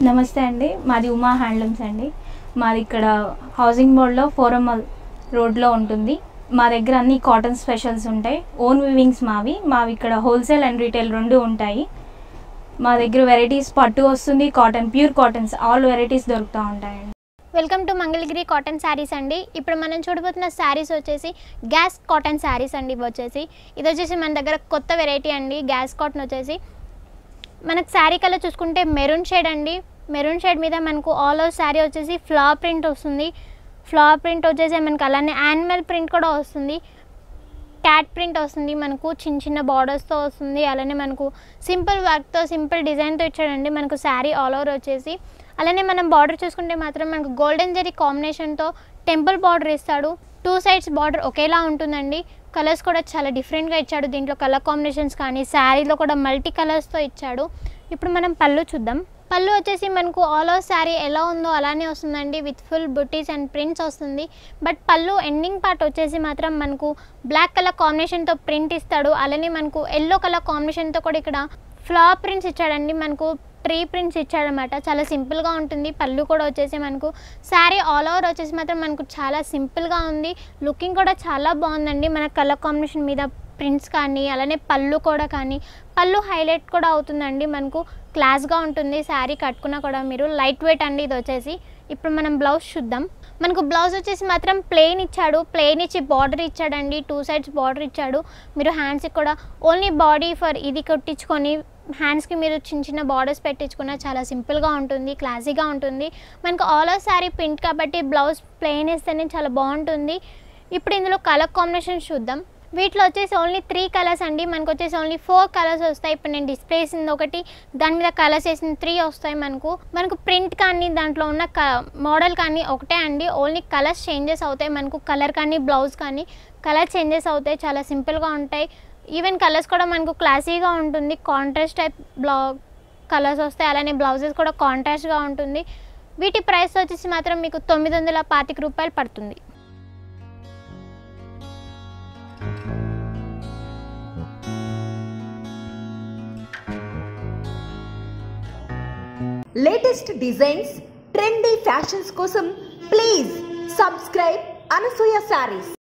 నమస్తే అండి మాది ఉమా హ్యాండ్లూమ్స్ అండి మాది ఇక్కడ హౌసింగ్ బోర్డ్లో ఫోరమల్ రోడ్లో ఉంటుంది మా దగ్గర అన్ని కాటన్ స్పెషల్స్ ఉంటాయి ఓన్ వివింగ్స్ మావి మావి ఇక్కడ హోల్సేల్ అండ్ రీటైల్ రెండు ఉంటాయి మా దగ్గర వెరైటీస్ పట్టు వస్తుంది cotton pure cottons all varieties దొరుకుతూ ఉంటాయండి welcome to Mangalagiri cotton saris అండి ఇప్పుడు మనం చూడబోతున్న శారీస్ వచ్చేసి గ్యాస్ కాటన్ శారీస్ అండి ఇవి వచ్చేసి ఇది వచ్చేసి మన దగ్గర కొత్త వెరైటీ అండి గ్యాస్ కాటన్ వచ్చేసి మనకు శారీ కలర్ చూసుకుంటే మెరూన్ షేడ్ అండి మెరూన్ షేడ్ మీద మనకు ఆల్ ఓవర్ శారీ వచ్చేసి ఫ్లా ప్రింట్ వస్తుంది ఫ్లా ప్రింట్ వచ్చేసి మనకు అలానే యానిమల్ ప్రింట్ కూడా వస్తుంది క్యాట్ ప్రింట్ వస్తుంది మనకు చిన్న చిన్న బార్డర్స్తో వస్తుంది అలానే మనకు సింపుల్ వర్క్తో సింపుల్ డిజైన్తో ఇచ్చాడండి మనకు శారీ ఆల్ ఓవర్ వచ్చేసి అలానే మనం బార్డర్ చూసుకుంటే మాత్రం మనకు గోల్డెన్ జరీ కాంబినేషన్తో టెంపుల్ బార్డర్ ఇస్తాడు టూ సైడ్స్ బార్డర్ ఒకేలా ఉంటుందండి కలర్స్ కూడా చాలా డిఫరెంట్గా ఇచ్చాడు దీంట్లో కలర్ కాంబినేషన్స్ కానీ శారీలో కూడా మల్టీ కలర్స్తో ఇచ్చాడు ఇప్పుడు మనం పళ్ళు చూద్దాం పళ్ళు వచ్చేసి మనకు ఆల్ ఓవర్ శారీ ఎలా ఉందో అలానే వస్తుందండి with full buttis and prints వస్తుంది బట్ పళ్ళు ఎండింగ్ పార్ట్ వచ్చేసి మాత్రం మనకు బ్లాక్ కలర్ కాంబినేషన్తో ప్రింట్ ఇస్తాడు అలానే మనకు ఎల్లో కలర్ కాంబినేషన్తో కూడా ఇక్కడ ఫ్లవర్ ప్రింట్స్ ఇచ్చాడండి మనకు ట్రీ ప్రింట్స్ ఇచ్చాడనమాట చాలా సింపుల్గా ఉంటుంది పళ్ళు కూడా వచ్చేసి మనకు శారీ ఆల్ ఓవర్ వచ్చేసి మాత్రం మనకు చాలా సింపుల్గా ఉంది లుకింగ్ కూడా చాలా బాగుందండి మన కలర్ కాంబినేషన్ మీద ప్రింట్స్ కానీ అలానే పళ్ళు కూడా కానీ పళ్ళు హైలైట్ కూడా అవుతుందండి మనకు క్లాస్గా ఉంటుంది శారీ కట్టుకున్నా కూడా మీరు లైట్ వెయిట్ అండి ఇది వచ్చేసి ఇప్పుడు మనం బ్లౌజ్ చూద్దాం మనకు బ్లౌజ్ వచ్చేసి మాత్రం ప్లెయిన్ ఇచ్చాడు ప్లెయిన్ ఇచ్చి బార్డర్ ఇచ్చాడండి టూ సైడ్స్ బార్డర్ ఇచ్చాడు మీరు హ్యాండ్స్కి కూడా ఓన్లీ బాడీ ఫర్ ఇది కుట్టించుకొని హ్యాండ్స్కి మీరు చిన్న చిన్న బార్డర్స్ పెట్టించుకున్న చాలా సింపుల్గా ఉంటుంది క్లాసీగా ఉంటుంది మనకు ఆల్ ఓవర్ శారీ ప్రింట్ కాబట్టి బ్లౌజ్ ప్లెయిన్ ఇస్తేనే చాలా బాగుంటుంది ఇప్పుడు ఇందులో కలర్ కాంబినేషన్ చూద్దాం వీటిలో వచ్చేసి ఓన్లీ త్రీ కలర్స్ అండి మనకు వచ్చేసి ఓన్లీ ఫోర్ కలర్స్ వస్తాయి ఇప్పుడు నేను డిస్ప్లే వేసింది ఒకటి దాని మీద కలర్స్ వేసిన త్రీ వస్తాయి మనకు మనకు ప్రింట్ కానీ దాంట్లో ఉన్న క మోడల్ కానీ ఒకటే అండి ఓన్లీ కలర్స్ చేంజెస్ అవుతాయి మనకు కలర్ కానీ బ్లౌజ్ కానీ కలర్ చేంజెస్ అవుతాయి చాలా సింపుల్గా ఉంటాయి ఈవెన్ కలర్స్ కూడా మనకు క్లాసీగా ఉంటుంది కాంట్రాస్ట్ టైప్ బ్లౌ కలర్స్ వస్తాయి అలానే బ్లౌజెస్ కూడా కాంట్రాస్ట్గా ఉంటుంది వీటి ప్రైస్ వచ్చేసి మాత్రం మీకు తొమ్మిది వందల పాతిక రూపాయలు పడుతుంది లేటెస్ట్ డిజైన్స్ ట్రెండీ ఫ్యాషన్స్ కోసం ప్లీజ్ సబ్స్క్రైబ్ అనసూయ శారీస్